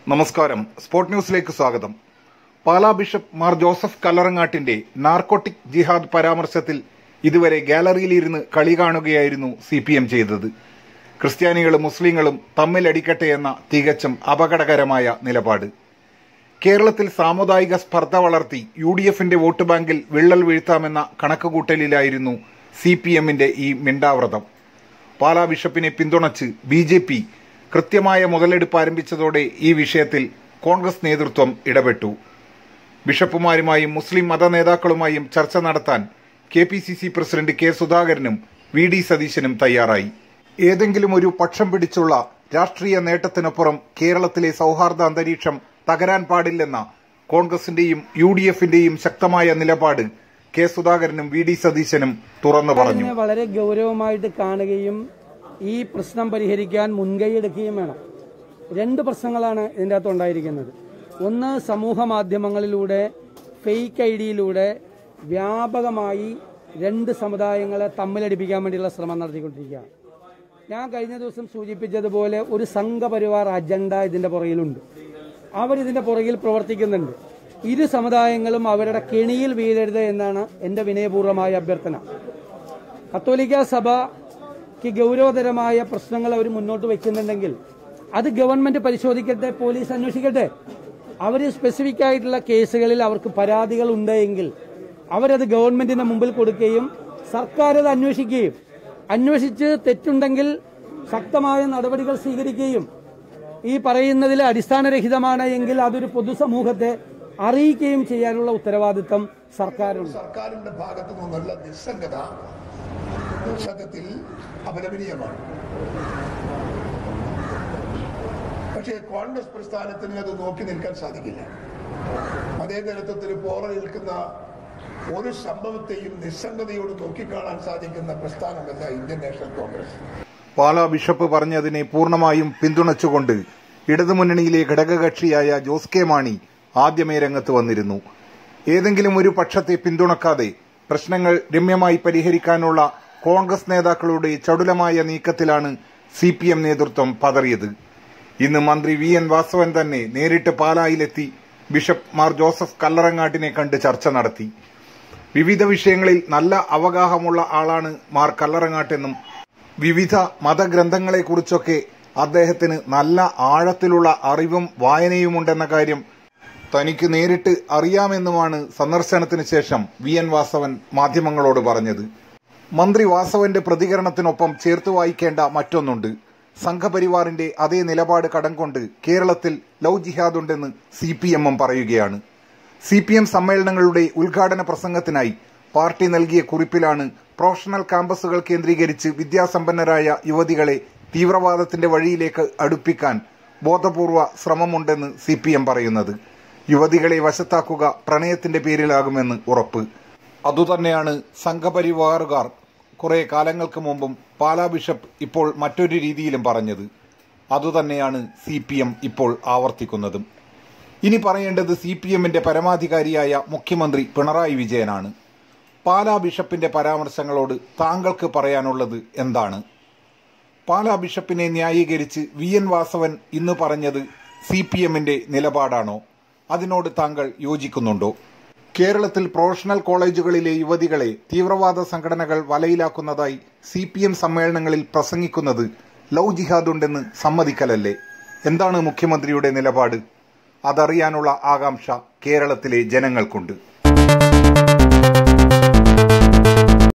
നമസ്കാരം സ്പോർട് ന്യൂസിലേക്ക് സ്വാഗതം പാലാ ബിഷപ്പ് മാർ ജോസഫ് കല്ലറങ്ങാട്ടിന്റെ നാർക്കോട്ടിക് ജിഹാദ് പരാമർശത്തിൽ ഇതുവരെ ഗാലറിയിലിരുന്ന് കളി കാണുകയായിരുന്നു സി പി എം ചെയ്തത് ക്രിസ്ത്യാനികളും മുസ്ലിങ്ങളും തമ്മിലടിക്കട്ടെ എന്ന തികച്ചും അപകടകരമായ നിലപാട് കേരളത്തിൽ സാമുദായിക സ്പർദ്ധ വളർത്തി യു ഡി എഫിന്റെ വോട്ട് ബാങ്കിൽ വിള്ളൽ വീഴ്ത്താമെന്ന കണക്കുകൂട്ടലിലായിരുന്നു സി പി എമ്മിന്റെ ഈ മിണ്ടാവ്രതം പാലാ ബിഷപ്പിനെ പിന്തുണച്ച് ബി ജെ പി കൃത്യമായ മുതലെടുപ്പ് ആരംഭിച്ചതോടെ ഈ വിഷയത്തിൽ കോൺഗ്രസ് നേതൃത്വം ഇടപെട്ടു ബിഷപ്പുമാരുമായും മുസ്ലിം മത നേതാക്കളുമായും ചർച്ച നടത്താൻ K P C C president K സുധാകരനും വി ഡി സതീശനും തയ്യാറായി ഏതെങ്കിലും ഒരു പക്ഷം പിടിച്ചുള്ള രാഷ്ട്രീയ നേട്ടത്തിനപ്പുറം കേരളത്തിലെ സൗഹാർദ്ദ അന്തരീക്ഷം തകരാൻ പാടില്ലെന്ന കോൺഗ്രസിന്റെയും യു ഡി എഫിന്റെയും ശക്തമായ നിലപാട് കെ സുധാകരനും വി ഡി സതീശനും തുറന്നു പറഞ്ഞു ഇതിനെ വളരെ ഗൗരവമായിട്ട് കാണുകയും ഈ പ്രശ്നം പരിഹരിക്കാൻ മുൻകൈയെടുക്കുകയും വേണം രണ്ട് പ്രശ്നങ്ങളാണ് ഇതിൻ്റെ അകത്ത് ഉണ്ടായിരിക്കുന്നത് ഒന്ന് സമൂഹ മാധ്യമങ്ങളിലൂടെ ഫേക്ക് ഐ ഡിയിലൂടെ വ്യാപകമായി രണ്ട് സമുദായങ്ങളെ തമ്മിലടിപ്പിക്കാൻ വേണ്ടിയുള്ള ശ്രമം നടത്തിക്കൊണ്ടിരിക്കുകയാണ് ഞാൻ കഴിഞ്ഞ ദിവസം സൂചിപ്പിച്ചതുപോലെ ഒരു സംഘപരിവാർ അജണ്ട ഇതിന്റെ പുറകിലുണ്ട് അവരിതിന്റെ പുറകിൽ പ്രവർത്തിക്കുന്നുണ്ട് ഇരു സമുദായങ്ങളും അവരുടെ കെണിയിൽ വീഴരുത് എന്നാണ് എന്റെ വിനയപൂർവ്വമായ അഭ്യർത്ഥന കത്തോലിക്ക സഭയ്ക്ക് ഗൗരവതരമായ പ്രശ്നങ്ങൾ അവർ മുന്നോട്ട് വെക്കുന്നുണ്ടെങ്കിൽ അത് ഗവൺമെന്റ് പരിശോധിക്കട്ടെ പോലീസ് അന്വേഷിക്കട്ടെ അവർ സ്പെസിഫിക് ആയിട്ടുള്ള കേസുകളിൽ അവർക്ക് പരാതികൾ ഉണ്ട് എങ്കിൽ അവരത് ഗവൺമെന്റിന്റെ മുമ്പിൽ കൊടുക്കുകയും സർക്കാർ അത് അന്വേഷിക്കുകയും അന്വേഷിച്ച് തെറ്റുണ്ടെങ്കിൽ ശക്തമായ നടപടികൾ സ്വീകരിക്കുകയും ഈ പറയുന്നതിൽ അടിസ്ഥാനരഹിതമാണ് എങ്കിൽ അതൊരു പൊതുസമൂഹത്തെ അറിയിക്കുകയും ചെയ്യാനുള്ള ഉത്തരവാദിത്തം സർക്കാരുണ്ട് സർക്കാരിന്റെ ഭാഗത്തു നിന്നുള്ള നിസ്സംഗത സത്യത്തിൽ അപലപനീയമാണ് പക്ഷേ കോൺഗ്രസ് പ്രസ്ഥാനത്തിന് അത് നോക്കി നിൽക്കാൻ സാധിക്കില്ല അതേ നേതൃത്വത്തിൽ പോറ നിൽക്കുന്ന ഒരു സംഭവത്തെയും നിസ്സംഗതയോട് നോക്കിക്കാണാൻ സാധിക്കുന്ന പ്രസ്ഥാനമല്ല Indian National Congress Pala bishop പറഞ്ഞതിനെ പൂർണ്ണമായും പിന്തുണച്ചുകൊണ്ട് ഇടതുമുന്നണിയിലെ ഘടകകക്ഷിയായ ജോസ് കെ മാണി ആദ്യമേ രംഗത്ത് വന്നിരുന്നു ഏതെങ്കിലും ഒരു പക്ഷത്തെ പിന്തുണക്കാതെ പ്രശ്നങ്ങൾ രമ്യമായി പരിഹരിക്കാനുള്ള കോൺഗ്രസ് നേതാക്കളുടെ ചടുലമായ നീക്കത്തിലാണ് സി പി എം നേതൃത്വം പതറിയത് ഇന്ന് മന്ത്രി വി എൻ വാസവൻ തന്നെ നേരിട്ട് പാലായിലെത്തി ബിഷപ്പ് മാർ ജോസഫ് കല്ലറങ്ങാട്ടിനെ കണ്ട് ചർച്ച നടത്തി വിവിധ വിഷയങ്ങളിൽ നല്ല അവഗാഹമുള്ള ആളാണ് മാർ കല്ലറങ്ങാട്ടെന്നും വിവിധ മതഗ്രന്ഥങ്ങളെക്കുറിച്ചൊക്കെ അദ്ദേഹത്തിന് നല്ല ആഴത്തിലുള്ള അറിവും വായനയുമുണ്ടെന്ന കാര്യം തനിക്ക് നേരിട്ട് അറിയാമെന്നുമാണ് സന്ദർശനത്തിന് ശേഷം വി എൻ വാസവൻ മാധ്യമങ്ങളോട് പറഞ്ഞത് മന്ത്രി വാസവന്റെ പ്രതികരണത്തിനൊപ്പം ചേർത്ത് വായിക്കേണ്ട മറ്റൊന്നുണ്ട് സംഘപരിവാറിന്റെ അതേ നിലപാട് കടം കൊണ്ട് കേരളത്തിൽ ലവ് ജിഹാദുണ്ടെന്ന് സി പി എമ്മും പറയുകയാണ് സി പി എം സമ്മേളനങ്ങളുടെ ഉദ്ഘാടന പ്രസംഗത്തിനായി പാർട്ടി നൽകിയ കുറിപ്പിലാണ് പ്രൊഫഷണൽ ക്യാമ്പസുകൾ കേന്ദ്രീകരിച്ച് വിദ്യാസമ്പന്നരായ യുവതികളെ തീവ്രവാദത്തിന്റെ വഴിയിലേക്ക് അടുപ്പിക്കാൻ ബോധപൂർവ ശ്രമമുണ്ടെന്ന് സി പി എം പറയുന്നത് യുവതികളെ വശത്താക്കുക പ്രണയത്തിന്റെ പേരിലാകുമെന്ന് ഉറപ്പ് അതുതന്നെയാണ് സംഘപരിവാറുകാർ കുറെ കാലങ്ങൾക്ക് മുമ്പും പാലാ ബിഷപ്പ് ഇപ്പോൾ മറ്റൊരു രീതിയിലും പറഞ്ഞത് അതുതന്നെയാണ് സി പി എം ഇപ്പോൾ ആവർത്തിക്കുന്നതും ഇനി പറയേണ്ടത് സി പി എമ്മിന്റെ പരമാധികാരിയായ മുഖ്യമന്ത്രി പിണറായി വിജയനാണ് പാലാ ബിഷപ്പിന്റെ പരാമർശങ്ങളോട് താങ്കൾക്ക് പറയാനുള്ളത് എന്താണ് പാലാ ബിഷപ്പിനെ ന്യായീകരിച്ച് വി എൻ വാസവൻ ഇന്ന് പറഞ്ഞത് സി പി എമ്മിന്റെ നിലപാടാണോ അതിനോട് താങ്കൾ യോജിക്കുന്നുണ്ടോ കേരളത്തിൽ പ്രൊഫഷണൽ കോളേജുകളിലെ യുവതികളെ തീവ്രവാദ സംഘടനകൾ വലയിലാക്കുന്നതായി സി പി എം സമ്മേളനങ്ങളിൽ പ്രസംഗിക്കുന്നത് ലവ് ജിഹാദുണ്ടെന്ന് സമ്മതിക്കലല്ലേ എന്താണ് മുഖ്യമന്ത്രിയുടെ നിലപാട് അതറിയാനുള്ള ആകാംക്ഷ കേരളത്തിലെ ജനങ്ങൾക്കുണ്ട്